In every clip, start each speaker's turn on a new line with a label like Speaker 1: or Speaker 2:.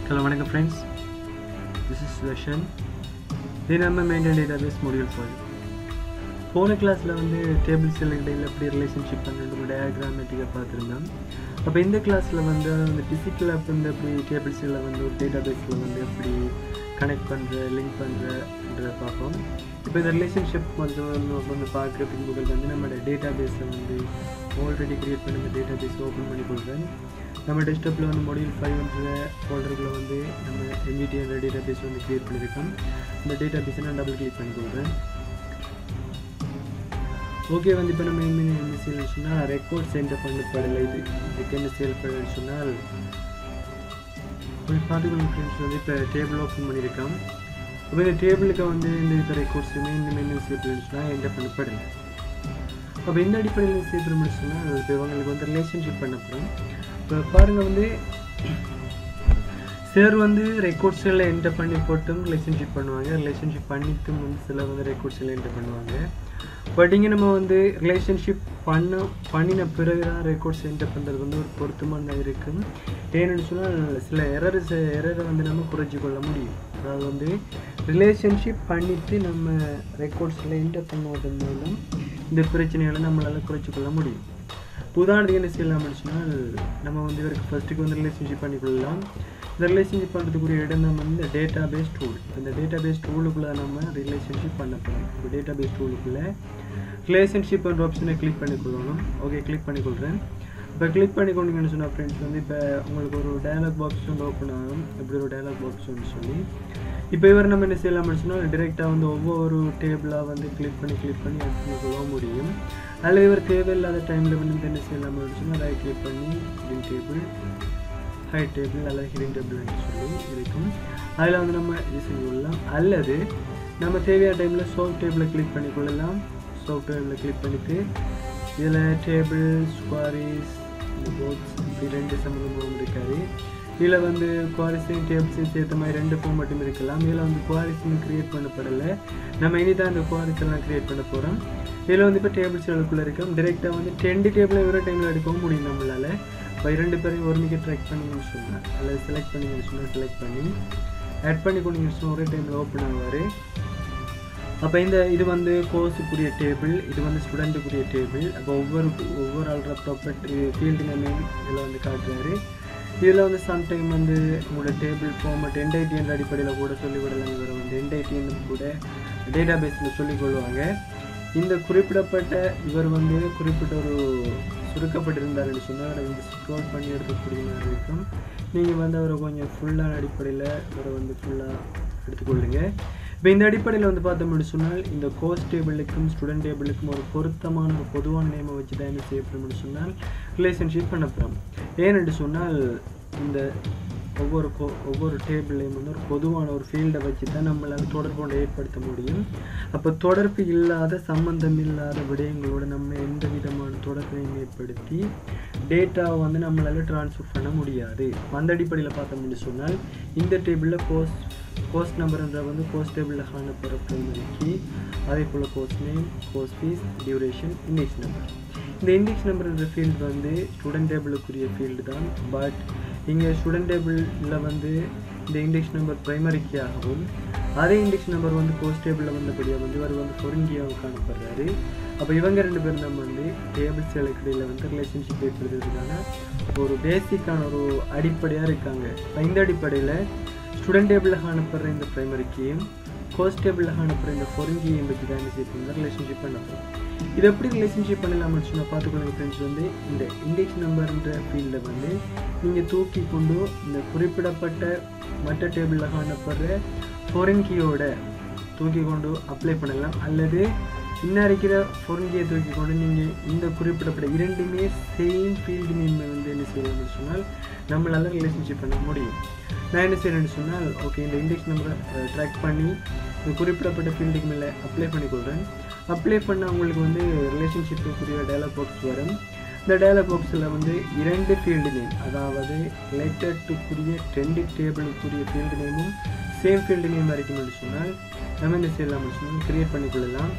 Speaker 1: hello வணக்கம் friends this is Sudarshan இது நம்ம மெயின்டைன் டேட்டாபேஸ் மொடியூல் ஃபைவ் போன கிளாஸில் வந்து டேபிள்ஸ் இடையில் எப்படி ரிலேஷன்ஷிப் பண்ணுறது டயக்ராமேட்டிக்காக பார்த்துருந்தோம் அப்போ இந்த கிளாஸில் வந்து அந்த ஃபிசிக்கல் ஆப் வந்து எப்படி டேபிள்ஸில் வந்து ஒரு டேட்டாபேஸில் வந்து எப்படி கனெக்ட் பண்ணுற லிங்க் பண்ணுறன்றதை பார்ப்போம் இப்போ இந்த ரிலேஷன்ஷிப் கொஞ்சம் நம்ம வந்து பார்க்குறதுக்கு முதல் வந்து நம்மளோட டேட்டாபேஸை வந்து ஆல்ரெடி க்ரியேட் பண்ணி இந்த டேட்டாபேஸ் ஓப்பன் பண்ணி கொடுக்குறேன் நம்ம டெஸ்க்டாப்பில் வந்து மொடியூல் ஃபைவ்ன்ற ஃபோல்டருக்குள்ள வந்து நம்ம எம்இடிஎன்ற டேட்டாபேஸ் வந்து க்ரியேட் பண்ணியிருக்கோம் இந்த டேட்டாபேஸை நான் டபுள் கிளிக் பண்ணி கொடுக்குறேன் ஓகே வந்து இப்போ நம்ம என்ன என்ன செய்யணும்னு சொன்னால் ரெக்கார்ட் சென்டர் பண்ணப்படலை இது இதுக்கு என்ன செயல்படணும்னு சொன்னால் கொஞ்சம் பார்த்துக்கணும் ஃப்ரெண்ட்ஸ் வந்து இப்போ டேபிள் ஓப்பன் பண்ணியிருக்கோம் இப்போ இந்த டேபிளுக்கு வந்து இந்த இப்போ ரெக்கார்ட்ஸுமே இந்த மெனு சேர்த்துன்னு சொன்னால் என்டர் பண்ணப்படலை அப்போ இந்த அடிப்படையில் சேர்த்துன்னு சொன்னால் இப்போ இவங்களுக்கு வந்து ரிலேஷன்ஷிப் பண்ணப்படும் இப்போ பாருங்கள் வந்து சார் வந்து ரெக்கார்ட்ஸ் எல்லாம் என்டர் பண்ணி போட்டும் ரிலேஷன்ஷிப் பண்ணுவாங்க ரிலேஷன்ஷிப் பண்ணிட்டும் வந்து சில வந்து ரெக்கார்ட்ஸ் எல்லாம் என்டர் பண்ணுவாங்க பட் இங்கே நம்ம வந்து ரிலேஷன்ஷிப் பண்ண பண்ணின பிறகு தான் ரெக்கார்ட்ஸ் என்டர் பண்ணுறது வந்து ஒரு பொருத்தமானதாக இருக்கும் ஏன்னு சொன்னால் சில எரர்ஸ் எரரை வந்து நம்ம குறைச்சி கொள்ள முடியும் அதாவது வந்து ரிலேஷன்ஷிப் பண்ணிவிட்டு நம்ம ரெக்கார்ட்ஸில் என்டர் பண்ணுவதன் மூலம் இந்த பிரச்சனைகளை நம்மளால் குறைச்சி கொள்ள முடியும் உதாரணத்துக்கு என்ன செய்யலாம்னு சொன்னால் நம்ம வந்து இவருக்கு ஃபஸ்ட்டுக்கு வந்து ரிலேஷன்ஷிப் பண்ணிக்கொள்ளலாம் இந்த ரிலேஷன்ஷிப் பண்ணுறதுக்குரிய இடம் நம்ம வந்து இந்த டேட்டா பேஸ் டூல் இந்த டேட்டா பேஸ் டூலுக்குள்ளே நம்ம ரிலேஷன்ஷிப் பண்ண போகிறோம் இப்போ டேட்டா பேஸ் டூலுக்குள்ளே ரிலேஷன்ஷிப்ன்ற ஆப்ஷனை கிளிக் பண்ணிக்கொள்ளணும் ஓகே கிளிக் பண்ணிக்கொள்கிறேன் இப்போ கிளிக் பண்ணி கொண்டீங்கன்னு சொன்னால் ஃப்ரெண்ட்ஸ் வந்து இப்போ உங்களுக்கு ஒரு டயலாக் பாக்ஸ் வந்து ஓப்பன் ஆகும் இப்படி ஒரு டயலாக் பாக்ஸ் வந்து சொல்லி இப்போ இவர் நம்ம என்ன செய்யலாம்னு சொன்னால் டிரெக்டாக வந்து ஒவ்வொரு டேபிளாக வந்து கிளிக் பண்ணி கிளிக் பண்ணி ஆட் பண்ணிக்கொள்ள முடியும் அதில் இவர் தேவையில்லாத டைமில் வந்து என்ன செய்யலாம்னு சொன்னால் ரைட் கிளிக் பண்ணி ஹிடின் டேபிள் ஹை டேபிள் அல்லது ஹிடின் டேபிள் சொல்லி இருக்கும் அதில் வந்து நம்ம இது செஞ்சுக்கொள்ளலாம் அல்லது நம்ம தேவையான டைமில் சோப் டேபிளை கிளிக் பண்ணிக்கொள்ளலாம் சோப் டேபிளை கிளிக் பண்ணிவிட்டு இதில் டேபிள் ஸ்குவாரிஸ் இந்த போர்ட்ஸ் இப்படி ரெண்டு சம்மந்தமும் இருக்காது இதில் வந்து குவாரிஸையும் டேபிள்ஸையும் சேர்த்த மாதிரி ரெண்டு ஃபோம் மட்டும் இருக்கலாம் இதில் வந்து குவாரிஸையும் க்ரியேட் பண்ணப்படலை நம்ம இனி தான் இந்த குவாரிஸ் எல்லாம் க்ரியேட் பண்ண போகிறோம் இதில் வந்து இப்போ டேபிள்ஸ் எழுக்குள்ளே இருக்கும் டிரெக்டாக வந்து டென்டு டேபிளை ஒரு டைமில் எடுக்கவும் முடியும் நம்மளால் இப்போ இரண்டு பேரையும் ஒரு மிக்க ட்ராக் பண்ணிங்கன்னு சொன்னால் அல்லது செலக்ட் பண்ணிங்கன்னு சொன்னால் செலக்ட் பண்ணி ஆட் பண்ணி கொண்டீங்கன்னு சொன்னால் ஒரே டைமில் ஓப்பன் ஆவார் அப்போ இந்த இது வந்து கோர்ஸுக்குரிய டேபிள் இது வந்து ஸ்டூடெண்ட்டுக்குரிய டேபிள் அப்போ ஒவ்வொரு ஒவ்வொரு ஆள்ற ப்ராப்பர்ட்டி ஃபீல்டு நேம் இதில் வந்து காட்டுறாரு இதில் வந்து சம்டைம் வந்து உங்களோட டேபிள் ஃபார்மட் என்ஐடி என்ற அடிப்படையில் கூட சொல்லிவிடலாம் இவரை வந்து என்ஐடின்னு கூட டேட்டா பேஸில் சொல்லிக்கொள்வாங்க இந்த குறிப்பிடப்பட்ட இவர் வந்து குறிப்பிட்ட ஒரு சுருக்கப்பட்டிருந்தாருன்னு சொன்னால் அவரை வந்து ஸ்க்ரோல் பண்ணி எடுக்கக்கூடிய மாதிரி இருக்கும் நீங்கள் வந்து அவரை கொஞ்சம் ஃபுல்லான அடிப்படையில் அவரை வந்து ஃபுல்லாக எடுத்துக்கொள்ளுங்க இப்போ இந்த அடிப்படையில் வந்து பார்த்தோம்னு சொன்னால் இந்த கோர்ஸ் டேபிளுக்கும் ஸ்டூடெண்ட் டேபிளுக்கும் ஒரு பொருத்தமான ஒரு பொதுவான நேமை வச்சு தான் என்ன செய்யப்படும்னு சொன்னால் ரிலேஷன்ஷிப் பண்ணப்படும் ஏனென்று சொன்னால் இந்த ஒவ்வொரு கோ ஒவ்வொரு டேபிள்லையும் வந்து ஒரு பொதுவான ஒரு ஃபீல்டை வச்சு தான் நம்மளால் தொடர்பு கொண்டு ஏற்படுத்த முடியும் அப்போ தொடர்பு இல்லாத சம்பந்தம் இல்லாத விடயங்களோட நம்ம எந்த விதமான தொடர்பையும் ஏற்படுத்தி டேட்டாவை வந்து நம்மளால் ட்ரான்ஸ்ஃபர் பண்ண முடியாது அந்த அடிப்படையில் பார்த்தோம்னு சொன்னால் இந்த டேபிளில் கோர்ஸ் கோர்ஸ் நம்பர்ன்ற வந்து கோர்ஸ் டேபிளில் காணப்படுற ப்ரைமரி கீ அதே போல் course name course fees duration index number இந்த இண்டெக்ஸ் நம்பர்ன்ற ஃபீல்டு வந்து ஸ்டூடெண்ட் டேபிளுக்குரிய ஃபீல்டு தான் பட் இங்கே ஸ்டூடெண்ட் டேபிளில் வந்து இந்த இண்டெக்ஸ் நம்பர் ப்ரைமரி கீயாகவும் அதே இண்டெக்ஸ் நம்பர் வந்து கோர்ஸ் டேபிளில் வந்தபடியாக வந்து இவர் வந்து பொருங்கியாக காணப்படுறாரு அப்போ இவங்க ரெண்டு பேரும் நம்ம வந்து டேபிள்ஸ் இடையில வந்து ரிலேஷன்ஷிப் ஏற்படுத்துறதுக்கான ஒரு பேசிக்கான ஒரு அடிப்படையாக இருக்காங்க இந்த அடிப்படையில் ஸ்டூடெண்ட் டேபிளில் காணப்படுற இந்த ப்ரைமரிக்கையும் கோர்ஸ் டேபிளில் காணப்படுற இந்த பொருங்கியையும் பற்றி தான் என்ன செய்யப்படுங்க ரிலேஷன்ஷிப் பண்ணப்படும் இது எப்படி ரிலேஷன்ஷிப் பண்ணலாம்னு சொன்னால் பார்த்துக்கொள்ளுங்க ஃப்ரெண்ட்ஸ் வந்து இந்த இண்டெக்ஸ் நம்பர்ன்ற ஃபீல்டை வந்து நீங்கள் தூக்கி கொண்டு இந்த குறிப்பிடப்பட்ட மற்ற டேபிளில் காணப்படுற பொருங்கியோட தூக்கி கொண்டு அப்ளை பண்ணலாம் அல்லது இன்னும் இருக்கிற பொருங்கியை தூக்கி கொண்டு நீங்கள் இந்த குறிப்பிடப்பட்ட இரண்டுமே சேம் ஃபீல்டு நேம் வந்து என்ன செய்யலாம்னு சொன்னால் நம்மளால் ரிலேஷன்ஷிப் பண்ண முடியும் நான் என்ன செய்யணும்னு சொன்னால் ஓகே இந்த இண்டெக்ஸ் நம்பரை ட்ராக் பண்ணி இந்த குறிப்பிடப்பட்ட ஃபீல்டுக்கு மேலே அப்ளை பண்ணிக்கொள்கிறேன் அப்ளை பண்ண உங்களுக்கு வந்து ரிலேஷன்ஷிப்புக்குரிய டயலாக் பாக்ஸ் வரும் இந்த டயலாக் பாக்ஸில் வந்து இரண்டு ஃபீல்டு நேம் அதாவது ரிலேட்டட் டுக்குரிய ரெண்டு டேபிளுக்குரிய ஃபீல்டு நேமும் சேம் ஃபீல்டு நேம் வரைக்கும் சொன்னால் நம்ம என்ன செய்யலாம்னு சொன்னால் க்ரியேட் பண்ணிக்கொள்ளலாம்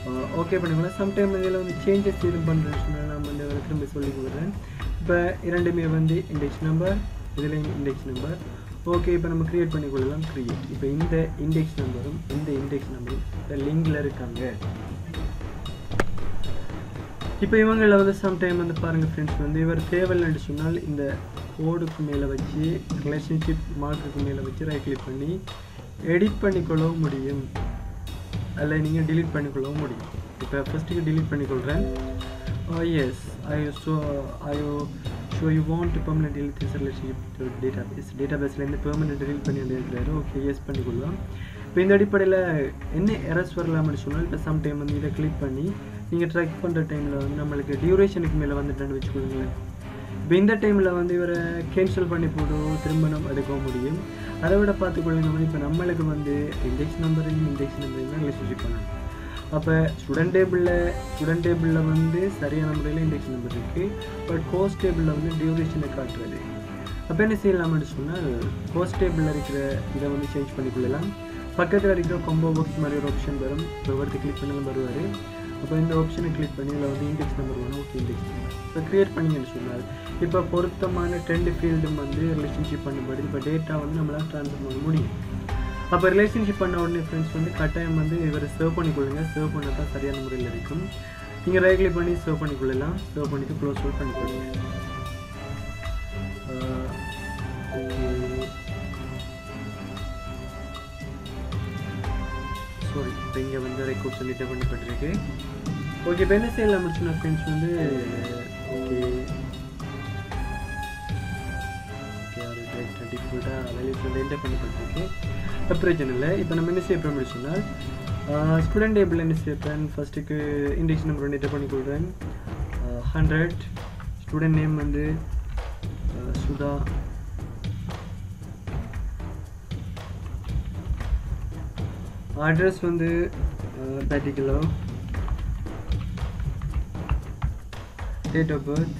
Speaker 1: ஓகே பண்ணிக்கலாம் சம்டைம் இதில் வந்து சேஞ்சஸ் எதுவும் பண்ணுறேன்னு சொன்னால் நான் வந்து திரும்ப சொல்லி கொடுக்குறேன் இப்போ இரண்டுமே வந்து இண்டெக்ஸ் நம்பர் இதுலேயும் இண்டெக்ஸ் நம்பர் ஓகே இப்போ நம்ம க்ரியேட் பண்ணிக்கொள்ளலாம் க்ரியேட் இப்போ இந்த இண்டெக்ஸ் நம்பரும் இந்த இண்டெக்ஸ் நம்பரும் லிங்கில் இருக்காங்க இப்போ இவங்களில் வந்து சம்டைம் வந்து பாருங்கள் ஃப்ரெண்ட்ஸ் வந்து இவர் தேவையில்லைன்னு சொன்னால் இந்த கோடுக்கு மேலே வச்சு ரிலேஷன்ஷிப் மார்க்குக்கு மேலே வச்சு ரைட் கிளிக் பண்ணி எடிட் பண்ணிக்கொள்ளவும் முடியும் அதில் நீங்கள் delete பண்ணிக்கொள்ளவும் முடியும் இப்போ ஃபஸ்ட்டுக்கு delete பண்ணிக்கொள்கிறேன் yes I so I so you want to permanent delete this relationship to database டேட்டாபேஸ்லேருந்து பெர்மனெண்ட் delete பண்ணி அந்த இருக்கிறாரு ஓகே எஸ் பண்ணிக்கொள்ளலாம் இப்போ இந்த அடிப்படையில் என்ன எரர்ஸ் வரலாம்னு சொன்னால் இப்போ சம்டைம் வந்து இதை கிளிக் பண்ணி நீங்கள் ட்ராக் பண்ணுற டைமில் வந்து நம்மளுக்கு டியூரேஷனுக்கு மேலே வந்துட்டேன்னு வச்சுக்கோங்களேன் இப்போ இந்த டைமில் வந்து இவரை கேன்சல் பண்ணி போட்டு திரும்ப நம்ம எடுக்க முடியும் அதை விட பார்த்துக்கொள்ளுங்க வந்து இப்போ நம்மளுக்கு வந்து இண்டெக்ஸ் நம்பரையும் இண்டெக்ஸ் நம்பரையும் தான் ரிலேஷன்ஷிப் பண்ணணும் அப்போ ஸ்டூடெண்ட் டேபிளில் ஸ்டூடெண்ட் டேபிளில் வந்து சரியான முறையில் இண்டெக்ஸ் நம்பர் இருக்குது பட் கோர்ஸ் டேபிளில் வந்து டியூரேஷனை காட்டுறது அப்போ என்ன செய்யலாம்னு சொன்னால் கோர்ஸ் டேபிளில் இருக்கிற இதை வந்து சேஞ்ச் பண்ணிக்கொள்ளலாம் பக்கத்தில் இருக்கிற கொம்போ பாக்ஸ் மாதிரி ஒரு ஆப்ஷன் வரும் இப்போ ஒருத்தர் கிளிக் பண்ணாலும் வருவார் அப்போ இந்த ஆப்ஷனை கிளிக் பண்ணி அதில் வந்து இண்டெக்ஸ் நம்பர் வேணும் ஓகே இண்டெக்ஸ் நம்பர் இப்போ க்ரியேட் பண்ணிங்கன்னு சொன்னால் இப்போ பொருத்தமான ட்ரெண்ட் ஃபீல்டும் வந்து ரிலேஷன்ஷிப் பண்ணும்போது இப்போ டேட்டா வந்து நம்மளால் ட்ரான்ஸ்ஃபர் பண்ண முடியும் அப்போ ரிலேஷன்ஷிப் பண்ண உடனே ஃப்ரெண்ட்ஸ் வந்து கட்டாயம் வந்து இவரை சர்வ் பண்ணிக்கொள்ளுங்க சர்வ் பண்ணால் தான் சரியான முறையில் இருக்கும் நீங்கள் ரைட் கிளிக் பண்ணி சர்வ் பண்ணிக்கொள்ளலாம் சர்வ் பண்ணிவிட்டு க்ளோஸ் அவுட் பண்ணிக்கொள்ளுங்க சாரி இப்போ இங்கே வந்து ரெக்கார்ட் சொல்லி பண்ணப்பட்டிருக்கு ஓகே இப்போ என்ன செய்யலாம் முடிச்சுன்னா ஃப்ரெண்ட்ஸ் வந்து ஓகே ஓகே அது டைரக்டாக டிஃபால்ட்டாக வேல்யூஸ் வந்து என்டர் பண்ணப்பட்டிருக்கு இப்போ பிரச்சனை இல்லை இப்போ நம்ம என்ன செய்ய போகிறோம் சொன்னால் ஸ்டூடெண்ட் டேபிள் என்ன செய்யப்பேன் ஃபஸ்ட்டுக்கு இண்டெக்ஸ் நம்பர் வந்து என்டர் பண்ணிக்கொள்கிறேன் ஹண்ட்ரட் ஸ்டூடெண்ட் நேம் வந்து அஹ், சுதா அட்ரஸ் வந்து thirty kilo date of birth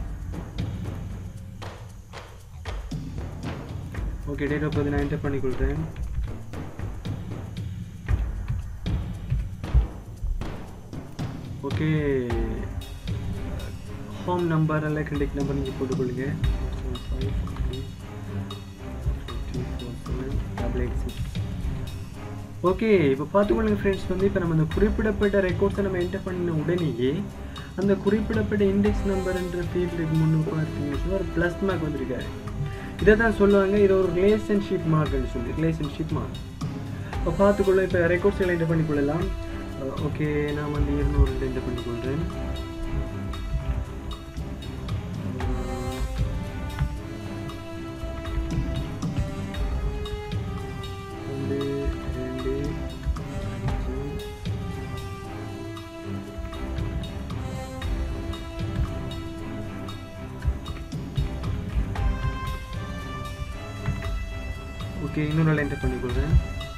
Speaker 1: okay date of birth நான் என்டர் பண்ணிக்கொள்கிறேன் ஓகே ஹோம் நம்பர் அல்ல கண்டெக்ட் நம்பர் நீங்கள் போட்டுக்கொள்ளுங்க டபுள் எயிட் சிக்ஸ் ஓகே இப்போ பார்த்துக்கொள்ளுங்க ஃப்ரெண்ட்ஸ் வந்து இப்போ நம்ம அந்த குறிப்பிடப்பட்ட ரெக்கார்ட்ஸை நம்ம என்டர் பண்ணின உடனேயே அந்த குறிப்பிடப்பட்ட இண்டெக்ஸ் நம்பர்ன்ற ஃபீல்டுக்கு முன்னுக்கு பார்த்தீங்கன்னா ஒரு ப்ளஸ் மார்க் வந்திருக்காரு இதை தான் சொல்லுவாங்க இது ஒரு ரிலேஷன்ஷிப் மார்க்னு சொல்லி ரிலேஷன்ஷிப் மார்க் இப்போ பார்த்துக்கொள்ள இப்போ ரெக்கார்ட்ஸ்களை என்டர் பண்ணிக்கொள்ளலாம் ஓகே நான் வந்து இருநூறு என்டர் பண்ணிக்கொள்கிறேன் ஒன்று ரெண்டு அஞ்சு ஓகே இன்னொரு என்டர் பண்ணிக்கொள்கிறேன்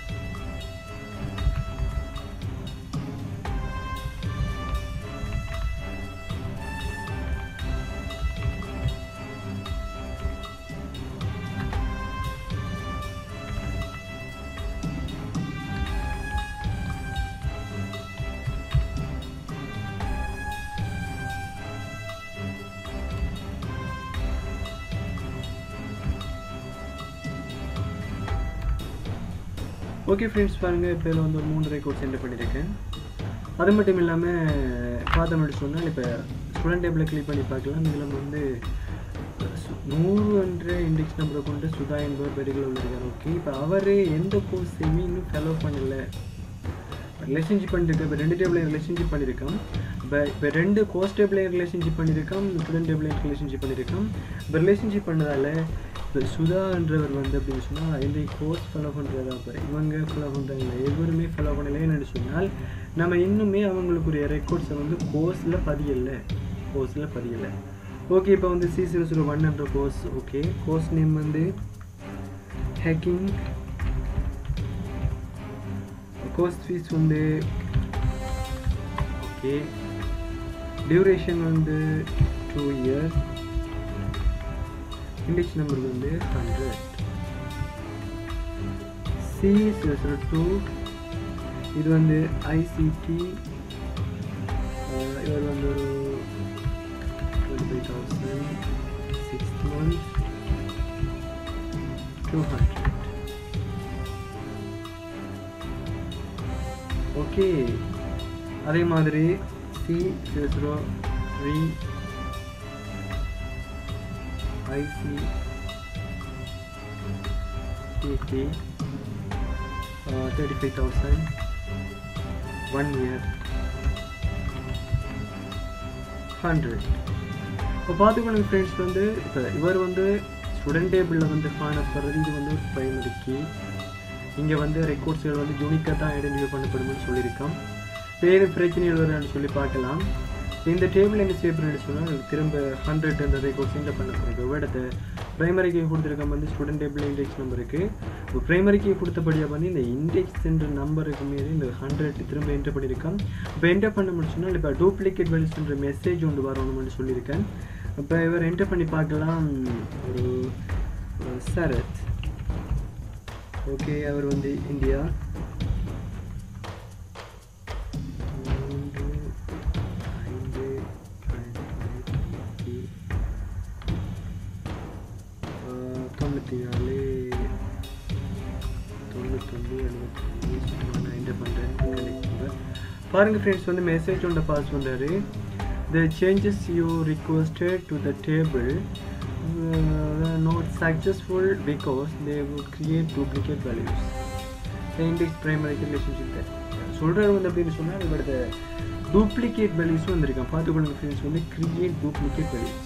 Speaker 1: ஓகே ஃப்ரெண்ட்ஸ் பாருங்கள் இப்போ இதில் வந்து ஒரு மூணு ரெக்கார்ட்ஸ் என்டர் பண்ணியிருக்கேன் அது மட்டும் இல்லாமல் பார்த்தோம்னு சொன்னால் இப்போ ஸ்டூடெண்ட் டேபிளில் கிளிக் பண்ணி பார்க்கலாம் இதில் வந்து சு- நூறு என்ற இண்டெக்ஸ் நம்பரை கொண்டு சுதா என்பவர் பெருகில் உள்ளிருக்கார் ஓகே இப்போ அவர் எந்த கோர்ஸையுமே இன்னும் ஃபாலோ பண்ணல ரிலேஷன்ஷிப் பண்ணியிருக்கேன் இப்போ ரெண்டு டேபிளையும் ரிலேஷன்ஷிப் பண்ணியிருக்கோம் இப்போ இப்போ ரெண்டு கோர்ஸ் டேபிளையும் ரிலேஷன்ஷிப் பண்ணியிருக்கோம் ஸ்டூடெண்ட் டேபிளையும் ரிலேஷன்ஷிப் பண்ணியிருக்கோம் இப்போ ரிலேஷன்ஷிப் பண்ணதால இப்போ சுதான்றவர் வந்து அப்படின்னு சொன்னால் இந்த கோர்ஸ் ஃபாலோ பண்ணுறதா இப்போ இவங்க ஃபாலோ பண்ணுறாங்க எவருமே ஃபாலோ பண்ணலைன்னு சொன்னால் நம்ம இன்னுமே அவங்களுக்குரிய ரெக்கார்ட்ஸை வந்து கோர்ஸில் பதியலை கோர்ஸில் பதியலை ஓகே இப்போ வந்து சி ஜீரோ ஜீரோ ஒன் என்ற கோர்ஸ் ஓகே கோர்ஸ் நேம் வந்து ஹேக்கிங் கோர்ஸ் ஃபீஸ் வந்து ஓகே டியூரேஷன் வந்து டூ இயர்ஸ் இண்டெக்ஸ் நம்பர் வந்து ஹண்ட்ரட் சி ஜீரோ டூ இது வந்து ஐசிடி இவர் வந்து ஒரு twenty five thousand six month two hundred அதே மாதிரி C zero three IC DT thirty five thousand one year hundred இப்போ பார்த்துக்கணும் ஃப்ரெண்ட்ஸ் வந்து இப்போ இவர் வந்து ஸ்டூடெண்ட் டேபிளில் வந்து காணப்படுறது இது வந்து ஒரு ப்ரைமரிக்கு இங்கே வந்து ரெக்கார்ட்ஸ்கள் வந்து யூனிக்காக தான் ஐடென்டிஃபை பண்ணப்படும்னு சொல்லியிருக்கோம் வேறு பிரச்சனைகள் வரும்னு சொல்லி பார்க்கலாம் இந்த டேபிள் என்ன செய்யப்படுன்னு சொன்னால் திரும்ப ஹண்ட்ரட் அந்த ரெக்கார்ட்ஸ் இந்த பண்ண போகிறோம் விடத்தை ப்ரைமரிக்கு கொடுத்துருக்கோம் வந்து ஸ்டூடெண்ட் டேபிள் இண்டெக்ஸ் நம்பருக்கு இப்போ ப்ரைமரிக்கு கொடுத்தபடியாக வந்து இந்த இண்டெக்ஸ் என்ற நம்பருக்கு மீது இந்த ஹண்ட்ரட் திரும்ப என்டர் பண்ணியிருக்கோம் இப்போ என்டர் பண்ண முடிச்சுன்னா இப்போ டூப்ளிகேட் வேல்யூஸ்ன்ற மெசேஜ் ஒன்று வரணும்னு சொல்லியிருக்கேன் இப்போ இவர் என்டர் பண்ணி பார்க்கலாம் ஒரு ஒரு சரத் ஓகே அவர் வந்து இந்தியா மூன்று ஐந்து ரெண்டாயிரத்தி ஆஹ், தொண்ணூற்றி நாலு தொண்ணூத்தொன்று எழுபத்தொன்று சும்மா நான் என்டர் பண்ணுறேன் நினைக்கிறேன் பாருங்க ஃப்ரெண்ட்ஸ் வந்து மெசேஜ் ஒன்று பாஸ் பண்ணுறாரு the changes you requested to the table uh, were not successful because they would create duplicate values the index primary relationship there சொல்கிறார் வந்து அப்படின்னு சொன்னால் இவரது டூப்ளிகேட் வேல்யூஸும் வந்திருக்கான் பார்த்துக்கொள்ளுங்க ஃப்ரெண்ட்ஸ் வந்து கிரியேட் டூப்ளிகேட் வேல்யூஸ்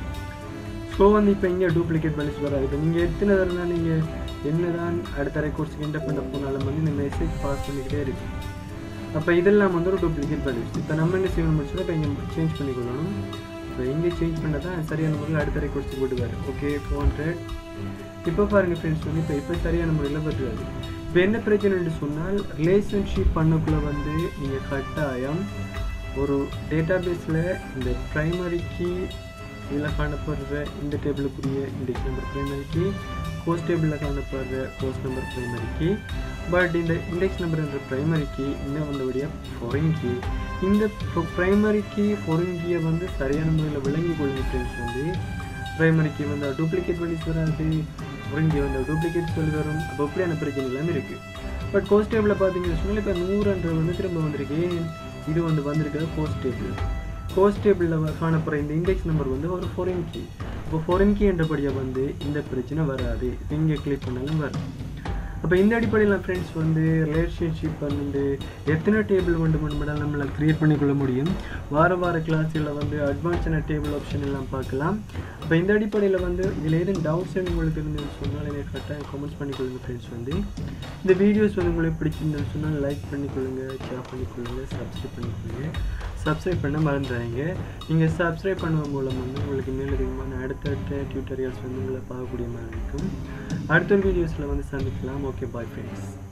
Speaker 1: ஸோ வந்து இப்போ இங்கே டூப்ளிகேட் வேல்யூஸ் வராது இப்போ நீங்கள் எத்தனை தடவை நீங்கள் என்னதான் அடுத்த ரெக்கார்ட்ஸ்க்கு என்டர் பண்ண போனாலும் வந்து இந்த மெசேஜ் பாஸ் பண்ணிக்கிட்டே இருக்கு அப்போ இதெல்லாம் வந்து ஒரு டூப்ளிகேட் வேல்யூஸ் இப்போ நம்ம என்ன செய்யணும் முடிச்சுன்னா இப்போ இங்கே சேஞ்ச் பண்ணிக்கொள்ளணும் இப்போ இங்கே சேஞ்ச் பண்ணால் தான் சரியான முறையில் அடுத்த ரெக்கார்ட்ஸுக்கு போட்டுவார் ஓகே ஃபோர் ஹண்ட்ரட் இப்போ பாருங்கள் ஃப்ரெண்ட்ஸ் வந்து இப்போ இப்போ சரியான முறையில் பற்றுவார் இப்போ என்ன பிரச்சனைன்னு சொன்னால் ரிலேஷன்ஷிப் பண்ணக்குள்ளே வந்து நீங்கள் கட்டாயம் ஒரு டேட்டாபேஸில் இந்த ப்ரைமரிக்கு இதில் காணப்படுற இந்த டேபிளுக்குரிய இண்டெக்ஸ் நம்பர் ப்ரைமரிக்கு கோர்ஸ் டேபிளில் காணப்படுற கோர்ஸ் நம்பர் ப்ரைமரிக்கு பட் இந்த இண்டெக்ஸ் நம்பர்ன்ற ப்ரைமரிக்கு இன்னும் வந்தபடியாக ஃபொரிங்கி இந்த ப்ரைமரிக்கு ஃபொரிங்கியை வந்து சரியான முறையில் விளங்கி கொள்ளுங்க ஃப்ரெண்ட்ஸ் வந்து ப்ரைமரிக்கு வந்து டூப்ளிகேட் வேல்யூஸ் வராது ஃபொரிங்கி வந்து டூப்ளிகேட் சொல்லி வரும் அப்போ அப்படியான பிரச்சனை எல்லாமே இருக்குது பட் கோர்ஸ் டேபிளில் பார்த்தீங்கன்னு சொன்னால் இப்போ நூறுன்றது வந்து திரும்ப வந்திருக்கு ஏன் இது வந்து வந்திருக்கிறது கோர்ஸ் டேபிள் கோர்ஸ் டேபிளில் காணப்படுற இந்த இண்டெக்ஸ் நம்பர் வந்து ஒரு ஃபோரின் கீ இப்போ ஃபோரின் கீ என்றபடியாக வந்து இந்த பிரச்சனை வராது இங்கே கிளிக் பண்ணாலும் வரும் அப்போ இந்த அடிப்படையில் ஃப்ரெண்ட்ஸ் வந்து ரிலேஷன்ஷிப் வந்து எத்தனை டேபிள் வேண்டுமென்றாலும் நம்மளால் க்ரியேட் பண்ணிக்கொள்ள முடியும் வார வார கிளாஸில் வந்து அட்வான்ஸான டேபிள் ஆப்ஷன் எல்லாம் பார்க்கலாம் அப்போ இந்த அடிப்படையில் வந்து இதில் எதுவும் டவுட்ஸ் உங்களுக்கு இருந்ததுன்னு சொன்னால் எனக்கு கரெக்டாக கமெண்ட்ஸ் பண்ணிக்கொள்ளுங்க ஃப்ரெண்ட்ஸ் வந்து இந்த வீடியோஸ் வந்து உங்களுக்கு பிடிச்சிருந்ததுன்னு சொன்னால் லைக் பண்ணிக்கொள்ளுங்க ஷேர் பண்ணிக்கொள்ளுங்க சப்ஸ்கிரைப் பண்ணிக்கொள்ளுங்க சப்ஸ்கிரைப் பண்ண மறந்துடாதீங்க நீங்கள் சப்ஸ்கிரைப் பண்ணுவதன் மூலம் வந்து உங்களுக்கு மேலதிகமான அடுத்தடுத்த டியூட்டோரியல்ஸ் வந்து உங்களை பார்க்கக்கூடிய மாதிரி இருக்கும் அடுத்த ஒரு வீடியோஸில் வந்து சந்திக்கலாம் ஓகே பாய் ஃப்ரெண்ட்ஸ்